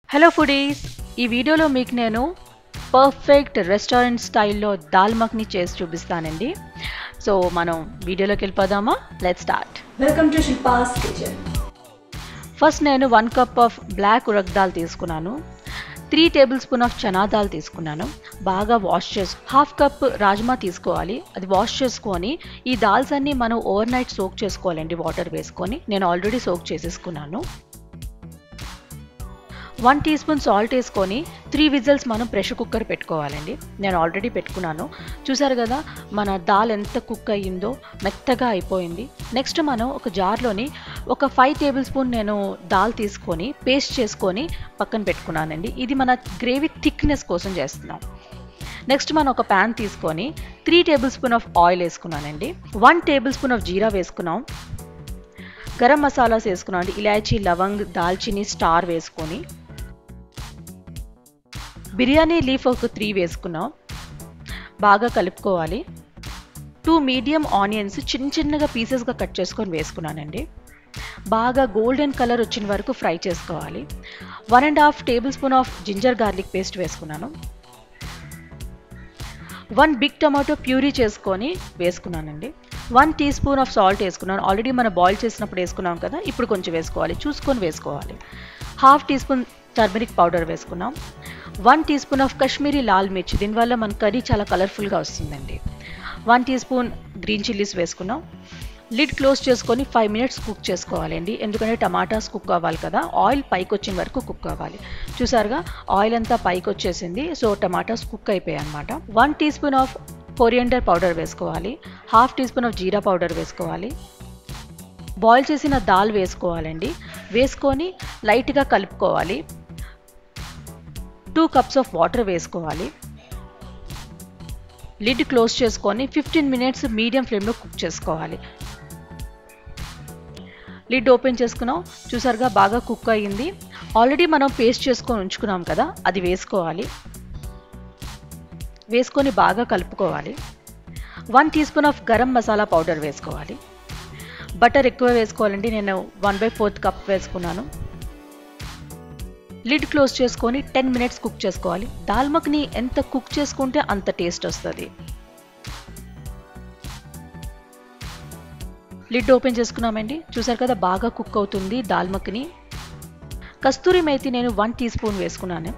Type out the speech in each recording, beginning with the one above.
hello foodies ఈ వీడియోలో మీకు నేను పర్ఫెక్ట్ రెస్టారెంట్ స్టైల్లో దాల్ మఖ్ని చేసి చూపిస్తానండి సో మనం వీడియోలోకి వెళ్ళిపోదామా let start welcome to Shilpa's kitchen first నేను one cup of black urad dal తీసుకున్నాను three tablespoon of chana dal తీసుకున్నాను బాగా వాష్ చేసి హాఫ్ కప్ రాజ్మా తీసుకోవాలి అది వాష్ చేసుకొని ఈ దాల్స్ అన్ని మనం ఓవర్ నైట్ సోక్ చేసుకోవాలండి వాటర్ వేసుకొని నేను ఆల్రెడీ సోక్ చేసేసుకున్నాను వన్ టీ స్పూన్ సాల్ట్ వేసుకొని త్రీ విజిల్స్ మనం ప్రెషర్ కుక్కర్ పెట్టుకోవాలండి నేను ఆల్రెడీ పెట్టుకున్నాను చూసారు కదా మన దాల్ ఎంత కుక్ అయ్యిందో మెత్తగా అయిపోయింది నెక్స్ట్ మనం ఒక జార్లోని ఒక ఫైవ్ టేబుల్ స్పూన్ నేను దాల్ తీసుకొని పేస్ట్ చేసుకొని పక్కన పెట్టుకున్నానండి ఇది మన గ్రేవీ థిక్నెస్ కోసం చేస్తున్నాం నెక్స్ట్ మనం ఒక ప్యాన్ తీసుకొని three tablespoon of oil వేసుకున్నానండి one tablespoon of jeera వేసుకున్నాం గరం మసాలాస్ వేసుకున్నాం అండి ఇలాచీ లవంగ్ దాల్చిని స్టార్ వేసుకొని బిర్యానీ లీఫ్ ఒక త్రీ వేసుకున్నాం బాగా కలుపుకోవాలి టూ మీడియం ఆనియన్స్ చిన్న చిన్నగా పీసెస్గా కట్ చేసుకొని వేసుకున్నానండి బాగా గోల్డెన్ కలర్ వచ్చిన వరకు ఫ్రై చేసుకోవాలి one and half tablespoon of ginger garlic paste వేసుకున్నాను వన్ బిగ్ టమాటో ప్యూరీ చేసుకొని వేసుకున్నానండి one teaspoon of salt వేసుకున్నాను ఆల్రెడీ మనం బాయిల్ చేసినప్పుడు వేసుకున్నాం కదా ఇప్పుడు కొంచెం వేసుకోవాలి చూసుకొని వేసుకోవాలి half teaspoon turmeric powder వేసుకున్నాం one teaspoon of Kashmiri lal mirchi దీనివల్ల మన కర్రీ చాలా కలర్ఫుల్గా వస్తుందండి one teaspoon green chillies వేసుకున్నాం లిడ్ క్లోజ్ చేసుకొని ఫైవ్ మినిట్స్ కుక్ చేసుకోవాలండి ఎందుకంటే టమాటాస్ కుక్ అవ్వాలి కదా ఆయిల్ పైకి వచ్చిన వరకు కుక్ అవ్వాలి చూసారుగా ఆయిల్ అంతా పైకి వచ్చేసింది సో టమాటాస్ కుక్ అయిపోయాయి అనమాట one teaspoon of coriander powder వేసుకోవాలి half teaspoon of jeera powder వేసుకోవాలి బాయిల్ చేసిన దాల్ వేసుకోవాలండి వేసుకొని లైట్గా కలుపుకోవాలి టూ కప్స్ ఆఫ్ వాటర్ వేసుకోవాలి లిడ్ క్లోజ్ చేసుకొని ఫిఫ్టీన్ మినిట్స్ మీడియం ఫ్లేమ్లో కుక్ చేసుకోవాలి లిడ్ ఓపెన్ చేసుకున్నాం చూసారుగా బాగా కుక్ అయ్యింది ఆల్రెడీ మనం పేస్ట్ చేసుకొని ఉంచుకున్నాం కదా అది వేసుకోవాలి వేసుకొని బాగా కలుపుకోవాలి one teaspoon of garam masala powder వేసుకోవాలి బటర్ ఎక్కువ వేసుకోవాలండి నేను వన్ బై ఫోర్త్ కప్ వేసుకున్నాను లిడ్ క్లోజ్ చేసుకొని టెన్ మినిట్స్ కుక్ చేసుకోవాలి దాల్ మఖ్ని ఎంత కుక్ చేసుకుంటే అంత టేస్ట్ వస్తుంది లిడ్ ఓపెన్ చేసుకున్నామండి చూసారు కదా బాగా కుక్ అవుతుంది దాల్ మఖ్ని కస్తూరి మేతి నేను వన్ టీ స్పూన్ వేసుకున్నాను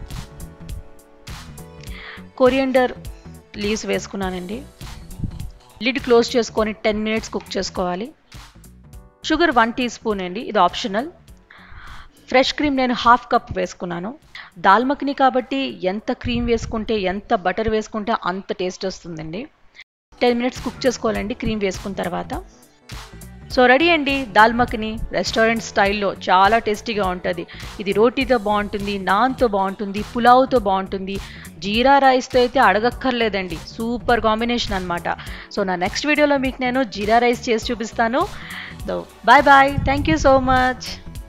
కొరియండర్ లీవ్స్ వేసుకున్నానండి లిడ్ క్లోజ్ చేసుకొని టెన్ మినిట్స్ కుక్ చేసుకోవాలి షుగర్ వన్ టీ స్పూన్ అండి ఇది ఆప్షనల్ ఫ్రెష్ క్రీమ్ నేను హాఫ్ కప్ వేసుకున్నాను దాల్ మఖని కాబట్టి ఎంత క్రీమ్ వేసుకుంటే ఎంత బటర్ వేసుకుంటే అంత టేస్ట్ వస్తుందండి టెన్ మినిట్స్ కుక్ చేసుకోవాలండి క్రీమ్ వేసుకున్న తర్వాత సో రెడీ అండి దాల్ మఖని రెస్టారెంట్ స్టైల్లో చాలా టేస్టీగా ఉంటుంది ఇది రోటీతో బాగుంటుంది నాన్తో బాగుంటుంది పులావ్తో బాగుంటుంది జీరా రైస్తో అయితే అడగక్కర్లేదండి సూపర్ కాంబినేషన్ అనమాట సో నా నెక్స్ట్ వీడియోలో మీకు నేను జీరా రైస్ చేసి చూపిస్తాను bye bye thank you so much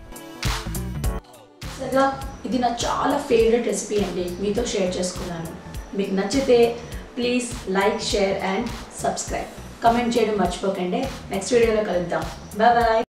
సరిగా ఇది నా చాలా ఫేవరెట్ రెసిపీ అండి మీతో షేర్ చేసుకున్నాను మీకు నచ్చితే please like share and subscribe comment చేయడం మర్చిపోకండి నెక్స్ట్ వీడియోలో కలుద్దాం బాయ్ బాయ్